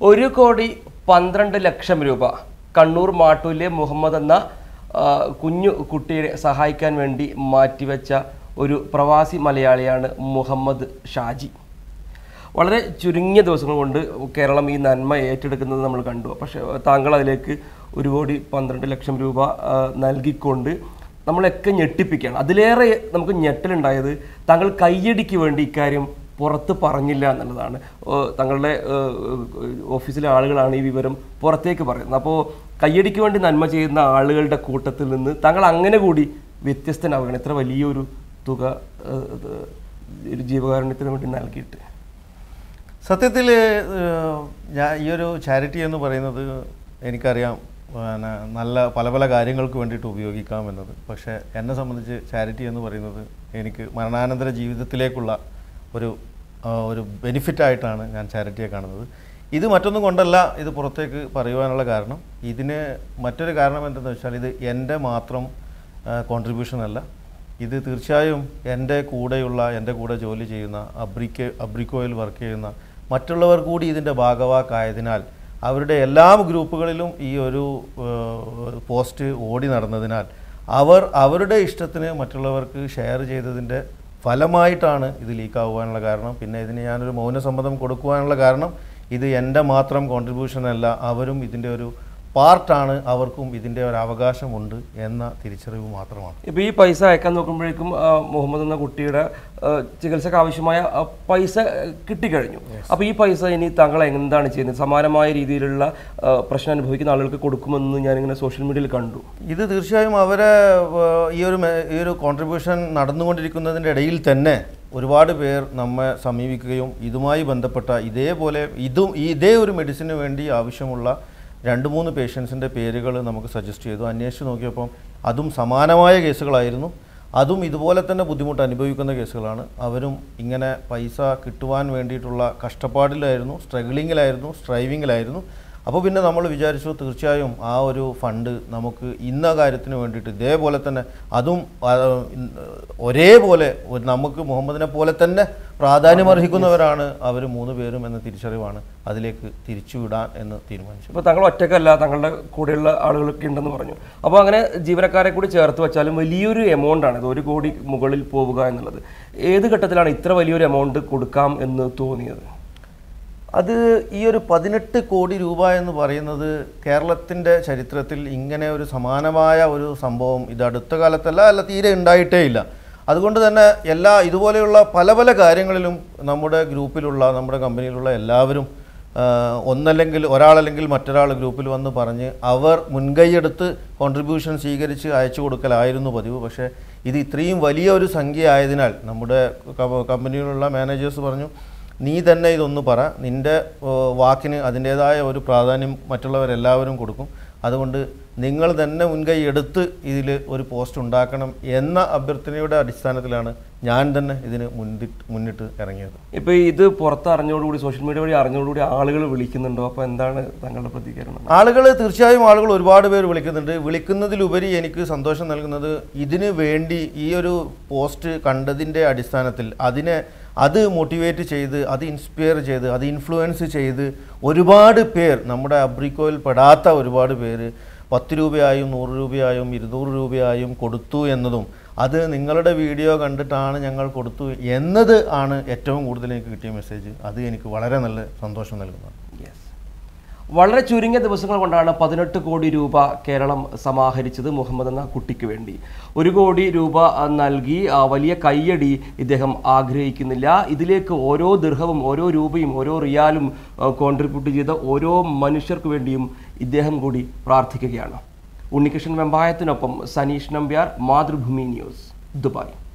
ഒരു കോടി പന്ത്രണ്ട് ലക്ഷം രൂപ കണ്ണൂർ മാട്ടൂരിലെ മുഹമ്മദ് എന്ന ആ, കുഞ്ഞു കുട്ടിയെ സഹായിക്കാൻ വേണ്ടി മാറ്റിവെച്ച ഒരു പ്രവാസി മലയാളിയാണ് മുഹമ്മദ് ഷാജി വളരെ ചുരുങ്ങിയ ദിവസങ്ങൾ കൊണ്ട് കേരളം ഈ നന്മ ഏറ്റെടുക്കുന്നത് നമ്മൾ കണ്ടു പക്ഷേ താങ്കൾ അതിലേക്ക് ഒരു കോടി പന്ത്രണ്ട് ലക്ഷം രൂപ ആ, നൽകിക്കൊണ്ട് നമ്മളെയൊക്കെ ഞെട്ടിപ്പിക്കുകയാണ് അതിലേറെ നമുക്ക് ഞെട്ടലുണ്ടായത് താങ്കൾ കയ്യടിക്ക് വേണ്ടി ഇക്കാര്യം പുറത്ത് പറഞ്ഞില്ല എന്നുള്ളതാണ് ഓ, തങ്ങളുടെ ഏഹ്, ഓഫീസിലെ ആളുകളാണ് ഈ വിവരം പുറത്തേക്ക് പറയുന്നത് അപ്പോൾ കയ്യടിക്ക് വേണ്ടി നന്മ ചെയ്യുന്ന ആളുകളുടെ കൂട്ടത്തിൽ നിന്ന് താങ്കൾ അങ്ങനെ കൂടി വ്യത്യസ്തനാവുകയാണ് ഇത്ര വലിയൊരു തുക ഏഹ്, ഇത് ഒരു ജീവകാരുണ്യത്തിന് വേണ്ടി നൽകിയിട്ട് സത്യത്തിൽ ഞാൻ ഈ ഒരു ചാരിറ്റി എന്ന് പറയുന്നത് എനിക്കറിയാം പിന്നെ നല്ല പല പല കാര്യങ്ങൾക്ക് വേണ്ടിയിട്ട് ഉപയോഗിക്കാം എന്നത് പക്ഷേ എന്നെ സംബന്ധിച്ച് ചാരിറ്റി എന്ന് പറയുന്നത് എനിക്ക് മരണാനന്തര ജീവിതത്തിലേക്കുള്ള ഒരു ആ, ഒരു ബെനിഫിറ്റായിട്ടാണ് ഞാൻ ചാരിറ്റിയെ കാണുന്നത് ഇത് മറ്റൊന്നും കൊണ്ടല്ല ഇത് പുറത്തേക്ക് പറയുവാനുള്ള കാരണം ഇതിന് മറ്റൊരു കാരണം എന്തെന്ന് വെച്ചാൽ ഇത് എൻ്റെ മാത്രം കോൺട്രിബ്യൂഷൻ അല്ല ഇത് തീർച്ചയായും എൻ്റെ കൂടെയുള്ള എൻ്റെ കൂടെ ജോലി ചെയ്യുന്ന അബ്രിക്ക് അബ്രിക്കോയിൽ വർക്ക് ചെയ്യുന്ന മറ്റുള്ളവർ കൂടി ഇതിൻ്റെ ഭാഗവാക്കായതിനാൽ അവരുടെ എല്ലാ ഗ്രൂപ്പുകളിലും ഈ ഒരു ഏഹ്, പോസ്റ്റ് ഓടി നടന്നതിനാൽ അവർ അവരുടെ ഇഷ്ടത്തിന് മറ്റുള്ളവർക്ക് ഷെയർ ചെയ്തതിൻ്റെ ഫലമായിട്ടാണ് ഇത് ലീക്കാവാനുള്ള കാരണം പിന്നെ ഇതിന് ഞാനൊരു മൗനസമ്മതം കൊടുക്കുവാനുള്ള കാരണം ഇത് എൻ്റെ മാത്രം കോൺട്രിബ്യൂഷൻ അല്ല അവരും ഇതിൻ്റെ ഒരു പാർട്ടാണ് അവർക്കും ഇതിൻ്റെ ഒരു അവകാശമുണ്ട് എന്ന തിരിച്ചറിവ് മാത്രമാണ് ഇപ്പൊ ഈ പൈസ അയക്കാൻ നോക്കുമ്പോഴേക്കും ആ, മുഹമ്മദ് എന്ന കുട്ടിയുടെ ആ, ചികിത്സക്ക് ആവശ്യമായ ആ, പൈസ ആ, കിട്ടിക്കഴിഞ്ഞു അപ്പൊ ഈ പൈസ ഇനി താങ്കൾ എന്താണ് ചെയ്യുന്നത് സമാനമായ രീതിയിലുള്ള ആ, പ്രശ്നം അനുഭവിക്കുന്ന ആളുകൾക്ക് കൊടുക്കുമെന്ന് ഞാനിങ്ങനെ സോഷ്യൽ മീഡിയയിൽ കണ്ടു ഇത് തീർച്ചയായും അവരെ ഏഹ്, ഈ ഒരു മെ- ഈ ഒരു കോൺട്രിബ്യൂഷൻ നടന്നുകൊണ്ടിരിക്കുന്നതിൻ്റെ ഇടയിൽ തന്നെ ഒരുപാട് പേർ നമ്മെ സമീപിക്കുകയും ഇതുമായി ബന്ധപ്പെട്ട ഇതേപോലെ ഇതും ഈ ഇതേ ഒരു മെഡിസിന് വേണ്ടി ആവശ്യമുള്ള രണ്ട് മൂന്ന് പേഷ്യൻസിൻ്റെ പേരുകൾ നമുക്ക് സജസ്റ്റ് ചെയ്തു അന്വേഷിച്ച് നോക്കിയപ്പം അതും സമാനമായ കേസുകളായിരുന്നു അതും ഇതുപോലെ തന്നെ ബുദ്ധിമുട്ട് അനുഭവിക്കുന്ന കേസുകളാണ് അവരും ഇങ്ങനെ പൈസ കിട്ടുവാൻ വേണ്ടിയിട്ടുള്ള കഷ്ടപ്പാടിലായിരുന്നു സ്ട്രഗിളിങ്ങിലായിരുന്നു സ്ട്രൈവിങ്ങിലായിരുന്നു അപ്പോൾ പിന്നെ നമ്മൾ വിചാരിച്ചു തീർച്ചയായും ആ ഒരു ഫണ്ട് നമുക്ക് ഇന്ന കാര്യത്തിന് വേണ്ടിയിട്ട് ഇതേപോലെ തന്നെ അതും ആ, ഇൻ- ഒരേപോലെ ഒരു നമുക്ക് മുഹമ്മദിനെ പോലെ തന്നെ പ്രാധാന്യം അർഹിക്കുന്നവരാണ് അവർ മൂന്ന് പേരും എന്ന തിരിച്ചറിവാണ് അതിലേക്ക് തിരിച്ചുവിടാൻ എന്ന് തീരുമാനിച്ചു ഇപ്പൊ താങ്കൾ ഒറ്റക്കല്ല താങ്കളുടെ കൂടെയുള്ള ആളുകളൊക്കെ ഉണ്ടെന്ന് പറഞ്ഞു അപ്പോൾ അങ്ങനെ ജീവനക്കാരെ കൂടി ചേർത്ത് വെച്ചാലും വലിയൊരു എമൗണ്ട് ആണ് ഇത് ഒരു കോടി മുകളിൽ പോവുക എന്നുള്ളത് ഏത് ഘട്ടത്തിലാണ് ഇത്ര വലിയൊരു എമൗണ്ട് കൊടുക്കാം എന്ന് തോന്നിയത് അത് ഈ ഒരു പതിനെട്ട് കോടി രൂപ എന്ന് പറയുന്നത് കേരളത്തിൻ്റെ ചരിത്രത്തിൽ ഇങ്ങനെ ഒരു സമാനമായ ഒരു സംഭവം ഇത് അടുത്ത കാലത്തല്ല അല്ല തീരെ ഉണ്ടായിട്ടേ ഇല്ല അതുകൊണ്ട് തന്നെ എല്ലാ ഇതുപോലെയുള്ള പല പല കാര്യങ്ങളിലും നമ്മുടെ ഗ്രൂപ്പിലുള്ള നമ്മുടെ കമ്പനിയിലുള്ള എല്ലാവരും ആ, ഒന്നല്ലെങ്കിൽ ഒരാളല്ലെങ്കിൽ മറ്റൊരാൾ ഗ്രൂപ്പിൽ വന്ന് പറഞ്ഞ് അവർ മുൻകൈയെടുത്ത് കോൺട്രിബ്യൂഷൻ സ്വീകരിച്ച് അയച്ചു കൊടുക്കലായിരുന്നു പതിവ് പക്ഷേ ഇത് ഇത്രയും വലിയ ഒരു സംഖ്യ ആയതിനാൽ നമ്മുടെ ക- കമ്പനിയിലുള്ള മാനേജേഴ്സ് പറഞ്ഞു നീ തന്നെ ഇതൊന്ന് പറ നിൻ്റെ ഏഹ്, വാക്കിന് അതിൻ്റേതായ ഒരു പ്രാധാന്യം മറ്റുള്ളവരെല്ലാവരും കൊടുക്കും അതുകൊണ്ട് നിങ്ങൾ തന്നെ മുൻകൈ എടുത്ത് ഇതിൽ ഒരു പോസ്റ്റ് ഉണ്ടാക്കണം എന്ന അഭ്യർത്ഥനയുടെ അടിസ്ഥാനത്തിലാണ് ഞാൻ തന്നെ ഇതിന് മുന്നിട്ട് മുന്നിട്ട് ഇറങ്ങിയത് ഇപ്പൊ ഇത് പുറത്ത് അറിഞ്ഞോടുകൂടി സോഷ്യൽ മീഡിയ വഴി അറിഞ്ഞോടുകൂടി ആളുകൾ വിളിക്കുന്നുണ്ടോ അപ്പൊ എന്താണ് താങ്കളുടെ പ്രതികരണം ആളുകൾ തീർച്ചയായും ആളുകൾ ഒരുപാട് പേര് വിളിക്കുന്നുണ്ട് വിളിക്കുന്നതിലുപരി എനിക്ക് സന്തോഷം നൽകുന്നത് ഇതിന് വേണ്ടി ഈ ഒരു പോസ്റ്റ് കണ്ടതിൻ്റെ അടിസ്ഥാനത്തിൽ അതിനെ അത് മോട്ടിവേറ്റ് ചെയ്ത് അത് ഇൻസ്പയർ ചെയ്ത് അത് ഇൻഫ്ലുവൻസ് ചെയ്ത് ഒരുപാട് പേർ നമ്മുടെ അബ്രിക്കോയിൽ പെടാത്ത ഒരുപാട് പേര് പത്ത് രൂപയായും നൂറ് രൂപയായും ഇരുന്നൂറ് രൂപയായും കൊടുത്തു എന്നതും അത് നിങ്ങളുടെ വീഡിയോ കണ്ടിട്ടാണ് ഞങ്ങൾ കൊടുത്തു എന്നത് ആണ് ഏറ്റവും കൂടുതൽ എനിക്ക് കിട്ടിയ മെസ്സേജ് അത് എനിക്ക് വളരെ നല്ല സന്തോഷം നൽകുന്നതാണ് Yes. വളരെ ചുരുങ്ങിയ ദിവസങ്ങൾ കൊണ്ടാണ് പതിനെട്ട് കോടി രൂപ കേരളം സമാഹരിച്ചത് മുഹമ്മദ് എന്ന കുട്ടിക്ക് വേണ്ടി ഒരു കോടി രൂപ ആ, നൽകി ആ, വലിയ കയ്യടി ഇദ്ദേഹം ആഗ്രഹിക്കുന്നില്ല ഇതിലേക്ക് ഓരോ ദീർഘവും ഓരോ രൂപയും ഓരോ റിയാലും കോൺട്രിബ്യൂട്ട് ചെയ്ത ഓരോ മനുഷ്യർക്ക് വേണ്ടിയും ഇദ്ദേഹം കൂടി പ്രാർത്ഥിക്കുകയാണ് ഉണ്ണികൃഷ്ണൻ വെമ്പായത്തിനൊപ്പം സനീഷ് നമ്പ്യാർ മാതൃഭൂമി ന്യൂസ് ദുബായ്